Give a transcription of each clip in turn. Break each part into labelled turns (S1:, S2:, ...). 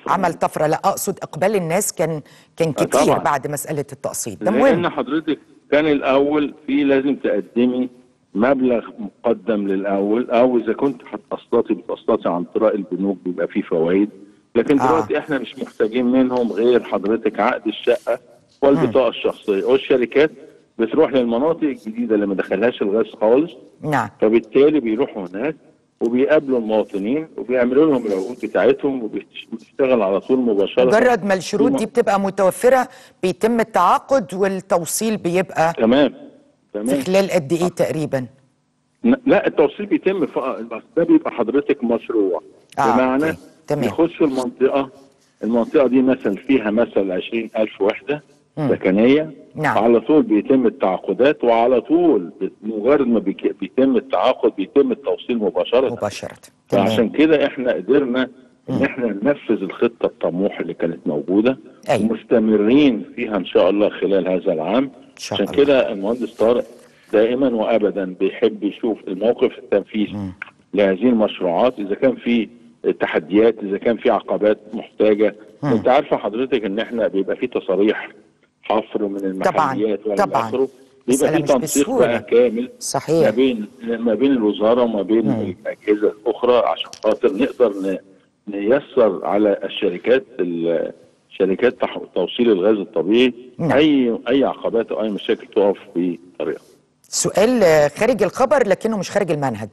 S1: عمل طفره لا اقصد اقبال الناس كان كان
S2: آه،
S1: كتير
S2: طبعاً.
S1: بعد مساله التقسيط ده
S2: لان
S1: مهم
S2: حضرتك كان الاول في لازم تقدمي مبلغ مقدم للاول او اذا كنت هتقسطي بتقسطي عن طريق البنوك بيبقى فيه فوائد لكن
S1: آه.
S2: دلوقتي احنا مش محتاجين منهم غير حضرتك عقد الشقه والبطاقه الشخصيه والشركات بتروح للمناطق الجديده اللي ما دخلهاش الغاز خالص
S1: نعم
S2: فبالتالي بيروحوا هناك وبيقابلوا المواطنين وبيعملوا لهم العقود بتاعتهم وبيشتغل على طول مباشره
S1: مجرد ما الشروط دي بتبقى متوفره بيتم التعاقد والتوصيل بيبقى
S2: تمام
S1: في
S2: تمام
S1: خلال قد ايه تقريبا
S2: ن- لا التوصيل بيتم ف... بس ده بيبقى حضرتك مشروع
S1: آه،
S2: بمعنى
S1: أوكي. تمام.
S2: يخش المنطقة المنطقة دي مثلا فيها مثلا 20000 وحدة
S1: مم.
S2: سكنية
S1: نعم.
S2: على طول بيتم التعاقدات وعلى طول مجرد ما بيك- بيتم التعاقد بيتم التوصيل مباشرة
S1: مباشره
S2: فعشان
S1: تمام
S2: كده احنا قدرنا ان احنا ننفذ الخطة الطموح اللي كانت موجودة
S1: أيوة.
S2: ومستمرين فيها ان شاء الله خلال هذا العام
S1: شاء
S2: عشان
S1: الله.
S2: كده المهندس طارق دائما وابدا بيحب يشوف الموقف التنفيذي لهذه المشروعات اذا كان في تحديات اذا كان في عقبات محتاجه انت عارفه حضرتك ان احنا بيبقى في تصاريح حفر من المحليات ولا
S1: طبعاً.
S2: اخره
S1: مسألة
S2: بيبقى في
S1: مش
S2: تنسيق
S1: بسهولة.
S2: بقى كامل ما
S1: صحيح
S2: بين ما بين الوزاره وما بين الاجهزه الاخرى عشان خاطر نقدر ن- نيسر على الشركات ال- شركات تح- توصيل الغاز الطبيعي
S1: نعم.
S2: اي اي عقبات او اي مشاكل تقف في طريقها
S1: سؤال آه، خارج الخبر لكنه مش خارج المنهج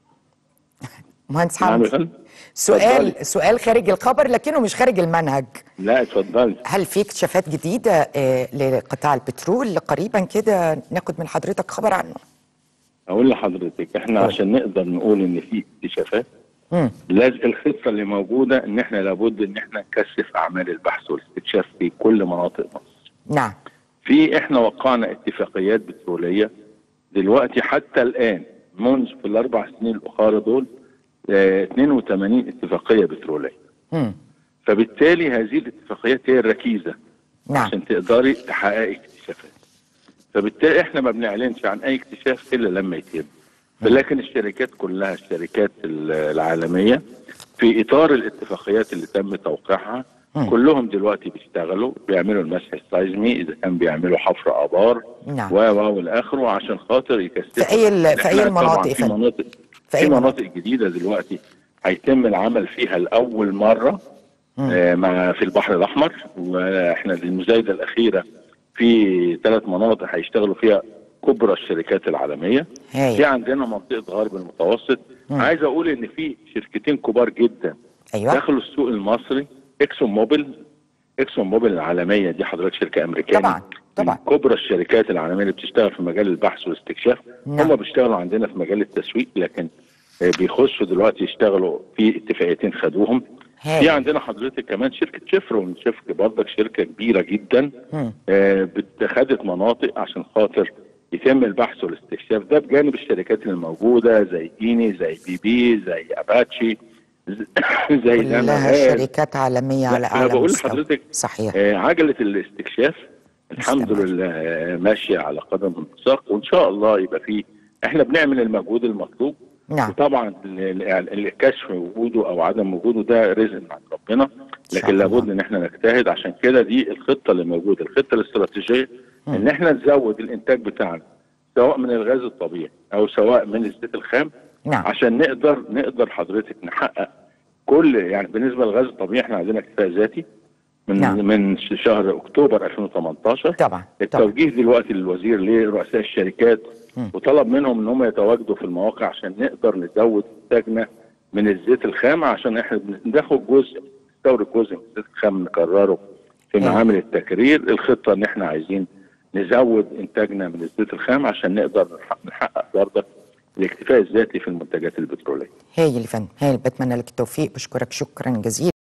S1: مهندس
S2: نعم يا
S1: حمدي
S2: فندم.
S1: سؤال
S2: اتفضلي.
S1: سؤال خارج الخبر لكنه مش خارج المنهج
S2: لا اتفضلي
S1: هل في اكتشافات جديدة آه، لقطاع البترول قريبا كده ناخد من حضرتك خبر عنه
S2: اقول لحضرتك احنا
S1: طيب.
S2: عشان نقدر نقول ان في اكتشافات
S1: مم.
S2: لازم الخطه اللي موجوده ان احنا لابد ان احنا نكثف اعمال البحث والاستكشاف في كل مناطق مصر
S1: نعم
S2: في احنا وقعنا اتفاقيات بتروليه دلوقتي حتى الان منذ في الاربع سنين الاخرى دول آه، 82 اتفاقيه بتروليه
S1: مم.
S2: فبالتالي هذه الاتفاقيات هي الركيزه
S1: نعم
S2: عشان تقدري تحققي اكتشافات فبالتالي احنا ما بنعلنش عن اي اكتشاف الا لما يتم لكن الشركات كلها الشركات ال- العالميه في اطار الاتفاقيات اللي تم توقيعها
S1: مم.
S2: كلهم دلوقتي بيشتغلوا بيعملوا المسح السيزمي اذا كان بيعملوا حفر ابار
S1: نعم.
S2: و و والاخره عشان خاطر يكثفوا
S1: في أي ال- في أي
S2: إحنا
S1: المناطق
S2: طبعاً
S1: يا
S2: في
S1: فندم؟
S2: مناطق
S1: في أي
S2: في
S1: مناطق؟
S2: مناطق جديده دلوقتي هيتم العمل فيها لاول مره آه، مع في البحر الاحمر واحنا المزايده الاخيره في ثلاث مناطق هيشتغلوا فيها كبرى الشركات العالميه
S1: هايل.
S2: في عندنا منطقه غرب المتوسط عايز اقول ان في شركتين كبار جدا
S1: ايوه
S2: دخلوا السوق المصري اكسون موبيل اكسون موبيل العالميه دي حضرتك شركه امريكيه
S1: طبعاً، طبعاً.
S2: من كبرى الشركات العالميه اللي بتشتغل في مجال البحث والاستكشاف
S1: نعم.
S2: هم بيشتغلوا عندنا في مجال التسويق لكن آه، بيخشوا دلوقتي يشتغلوا في اتفاقيتين خدوهم
S1: هايل.
S2: في عندنا حضرتك كمان شركه شيفرون شيفرون برضك شركه كبيره جدا
S1: مم.
S2: آه، بت- خدت مناطق عشان خاطر يتم البحث والاستكشاف ده بجانب الشركات اللي موجوده زي ايني زي بي بي زي اباتشي ز- زي
S1: كلها
S2: نامغال.
S1: شركات عالمية على
S2: لا،
S1: أعلى
S2: انا بقول
S1: مستوى
S2: لحضرتك
S1: صحيح
S2: آه، عجله الاستكشاف الحمد
S1: مستمر.
S2: لله آه، ماشيه على قدم وساق وان شاء الله يبقى فيه احنا بنعمل المجهود المطلوب
S1: نعم
S2: وطبعا ال- ال- الكشف وجوده او عدم وجوده ده رزق من عند ربنا
S1: شاء
S2: لكن
S1: الله.
S2: لابد ان احنا نجتهد عشان كده دي الخطه اللي موجوده الخطه الاستراتيجيه ان احنا نزود الانتاج بتاعنا سواء من الغاز الطبيعي او سواء من الزيت الخام
S1: نعم.
S2: عشان نقدر نقدر حضرتك نحقق كل يعني بالنسبه للغاز الطبيعي احنا عندنا اكتفاء ذاتي من
S1: نعم.
S2: من شهر اكتوبر 2018
S1: طبعا طبعا
S2: التوجيه دلوقتي للوزير لرؤساء الشركات وطلب منهم ان هم يتواجدوا في المواقع عشان نقدر نزود انتاجنا من الزيت الخام عشان احنا بناخد جزء نستورد جزء من الزيت الخام نكرره في
S1: مم.
S2: معامل التكرير الخطه ان احنا عايزين نزود انتاجنا من الزيت الخام عشان نقدر نحقق- نحقق برضه الاكتفاء الذاتي في المنتجات البتروليه
S1: هايل يا فندم هايل بتمنى لك التوفيق بشكرك شكرا جزيلا